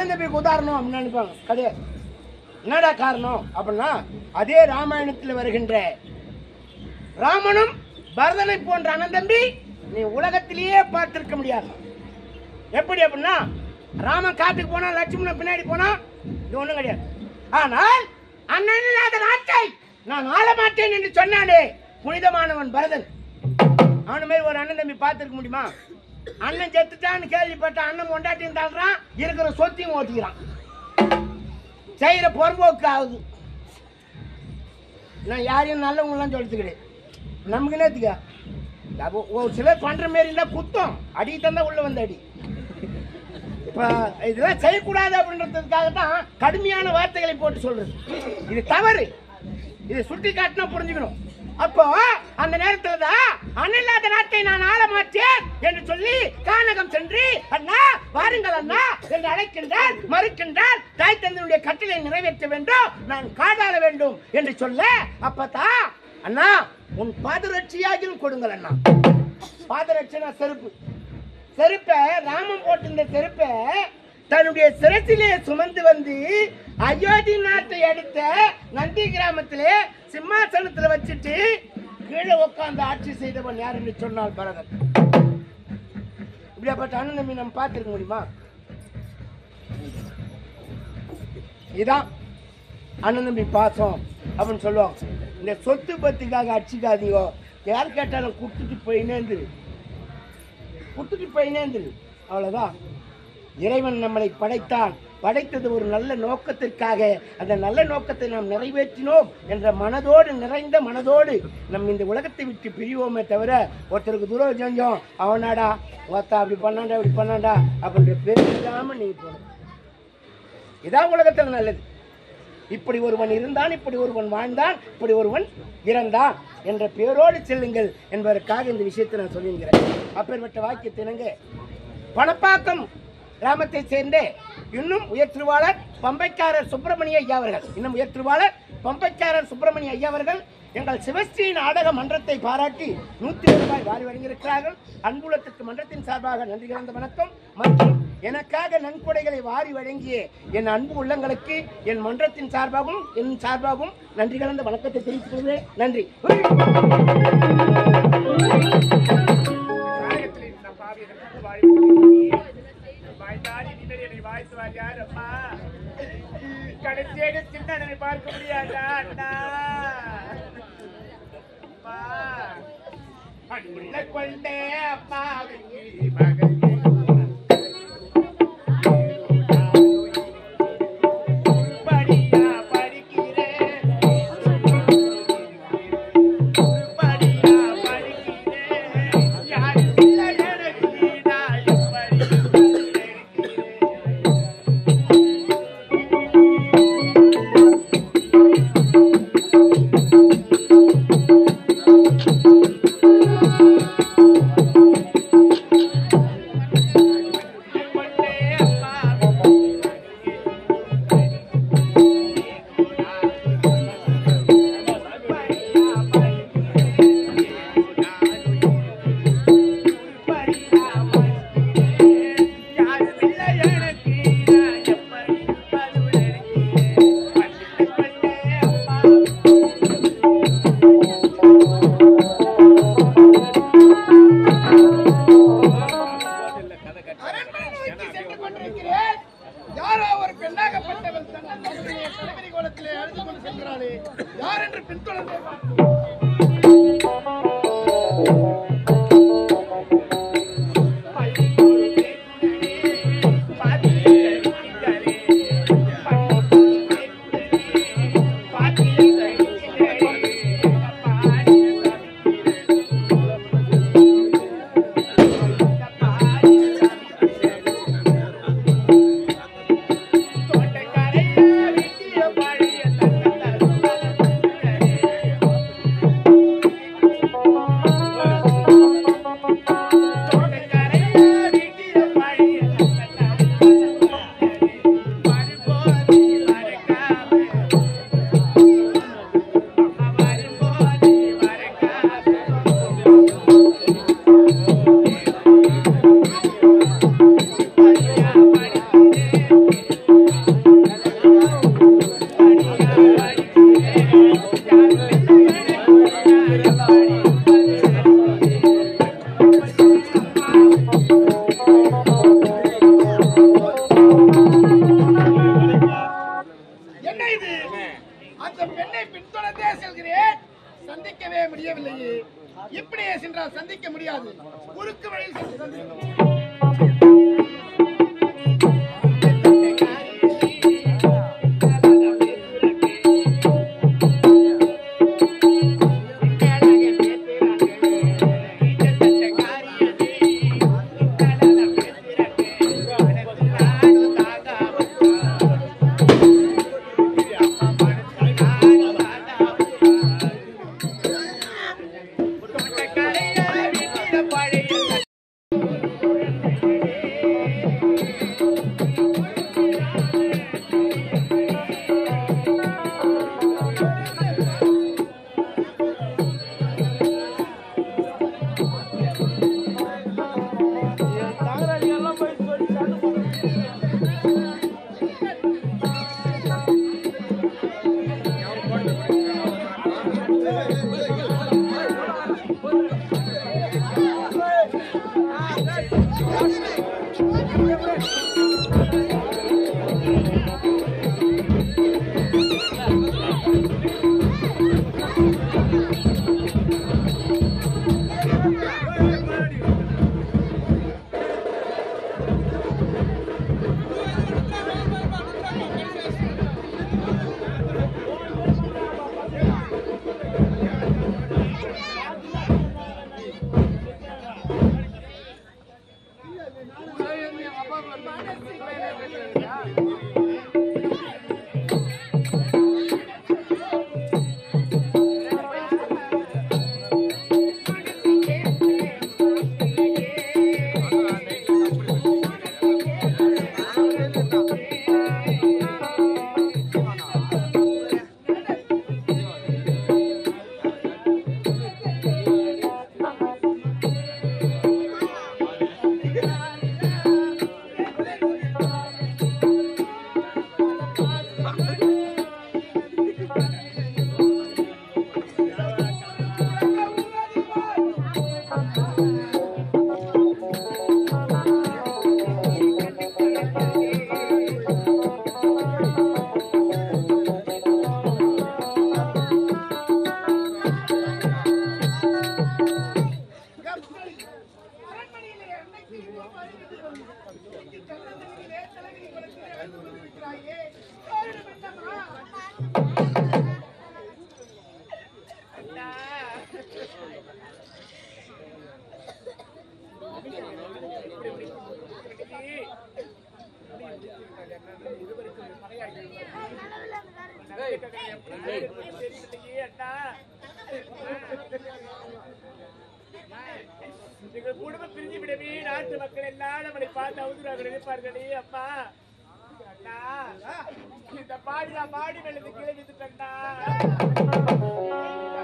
அண்ணன் தம்பிக்கு உதாரணம் அப்படின்னு நினைப்பாங்க கிடையாது என்னடா காரணம் அப்படின்னா அதே ராமாயணத்தில் வருகின்ற ராமனும் பரதனை போன்ற அண்ணன் தம்பி நீ உலகத்திலேயே பார்த்திருக்க முடியாது எப்படி அப்படின்னா ராமன் காட்டுக்கு போனா லட்சுமணன் பின்னாடி போனா இது ஒண்ணும் கிடையாது ஆனால் அண்ணன் இல்லாத நாட்டை நான் ஆள மாட்டேன் என்று சொன்னானே புனிதமானவன் பரதன் அவன மாதிரி ஒரு அண்ணன் தம்பி பார்த்திருக்க முடியுமா அண்ணன் செத்துட்டான்னு கேள்விப்பட்ட அண்ணன் கொண்டாட்டியும் தள்ளுறான் இருக்கிற சொத்தையும் ஓட்டிக்கிறான் செய்யற பொறும்போக்கு ஆகுது நான் யாரையும் நல்லவங்களாம் சொல்லிட்டு கிடையாது நமக்கு நேத்துக்கா அப்போ ஒரு சிலர் பண்ற மாரி இருந்தா குத்தம் அடி தந்தா உள்ள வந்து அடி இப்ப இதெல்லாம் செய்யக்கூடாது அப்படின்றதுக்காக தான் கடுமையான வார்த்தைகளை போட்டு சொல்றது இது தவறு இதை சுட்டி காட்டினா புரிஞ்சுக்கணும் அப்போ அந்த நேரத்துல தான் அண்ணில்லாத நாட்டை நான் ஆள மாட்டேன் என்று சொல்லி கானகம் சென்று அண்ணா வாருங்கள் அண்ணா என்று அழைக்கின்றார் மறுக்கின்றார் தாய் தந்தனுடைய கட்டளை நிறைவேற்ற வேண்டும் நான் காடாள வேண்டும் என்று சொல்ல அப்பதான் அண்ணா உன் பாதரட்சியாகிலும் கொடுங்கள் அண்ணா பாதரட்சணா செருப்பு செருப்பை ராமன் போட்டிருந்த செருப்பை தன்னுடைய சிரசிலே சுமந்து வந்து அயோத்தி நாட்டை அடுத்த நந்தி கிராமத்திலே சிம்மாசனத்துல வச்சுட்டு கீழே உட்கார்ந்து ஆட்சி செய்தவன் யார் என்று சொன்னால் பரதன் இப்படியாப்பட்ட அண்ணன் தம்பி நம்ம பார்த்திருக்க முடியுமா இதான் அண்ணன் தம்பி பாசம் அப்படின்னு சொல்லுவாங்க இந்த சொத்து பத்துக்காக அடிச்சுக்காதீங்க யார் கேட்டாலும் கொடுத்துட்டு போயினேந்து கொடுத்துட்டு போயினேந்து அவ்வளவுதான் இறைவன் நம்மளை படைத்தான் படைத்தது ஒரு நல்ல நோக்கத்திற்காக அந்த நல்ல நோக்கத்தை நாம் நிறைவேற்றினோம் என்ற மனதோடு நிறைந்த மனதோடு நம் இந்த உலகத்தை விட்டு பிரிவோமே தவிர ஒருத்தருக்கு துரோகம் செஞ்சோம் அவனாடா ஒருத்தா அப்படி பண்ணாண்டா இப்படி பண்ணாண்டா அப்படின்ற பேர் இல்லாம நீங்க போகணும் இதான் உலகத்தில் நல்லது இப்படி ஒருவன் இருந்தான் இப்படி ஒருவன் வாழ்ந்தான் இப்படி ஒருவன் இறந்தான் என்ற பேரோடு செல்லுங்கள் என்பதற்காக இந்த விஷயத்தை நான் சொல்லியிருக்கிறேன் அப்பேற்பட்ட வாக்கியத்தினங்க பணப்பாக்கம் கிராமத்தை சேர்ந்த இன்னும் உயர்த்திருவாளர் பம்பைக்காரர் சுப்பிரமணிய ஐயா அவர்கள் இன்னும் உயர்த்திருவாளர் பம்பைக்காரர் சுப்பிரமணிய ஐயா அவர்கள் எங்கள் சிவஸ்ரீ நாடக மன்றத்தை பாராட்டி நூத்தி ரூபாய் வாரி வழங்கியிருக்கிறார்கள் அன்புலத்துக்கு மன்றத்தின் சார்பாக நன்றி கலந்த வணக்கம் மற்றும் எனக்காக நன்கொடைகளை வாரி வழங்கிய என் அன்பு உள்ளங்களுக்கு என் மன்றத்தின் சார்பாகவும் என் சார்பாகவும் நன்றி கலந்த வணக்கத்தை தெரிவித்துக் கொள்கிறேன் நன்றி நாயகத்திலே இந்த பாவியர்களுக்கு வாழ்வு வாய்ந்தாடி நீங்கள் என்னை வாழ்த்துவார் யார் அம்மா கடைசியாக சின்னனை பார்க்க முடியாதா அண்ணா அம்மா அன்புள்ள கொண்டே அம்மாவுக்கு மகள் படியா படிக்கிறேன் படியா படிக்கிறேன் யார் இல்லை எனக்கு நான் எப்படி இருக்கிறேன் கொண்டே அரண்மனை நோக்கி சென்று கொண்டிருக்கிறேன் யாரோ ஒரு பெண்ணாகப்பட்டவள் தன்னந்தனியே தலைவிரி கோலத்திலே அழுது கொண்டு செல்கிறாளே யார் என்று பின்தொடர்ந்தே பார்த்தேன். தோட்டக்காரையா இப்படியே சென்றால் சந்திக்க முடியாது குறுக்கு வழி சென்று சந்திப்போம். எங்கள் குடும்பம் பிரிஞ்சு விடவே நாட்டு மக்கள் எல்லாம் நம்மளை பார்த்து அவதூறாக நினைப்பார்களே அம்மா அண்ணா இந்த பாடி நான் பாடி வெள்ளது கீழே வித்துட்டா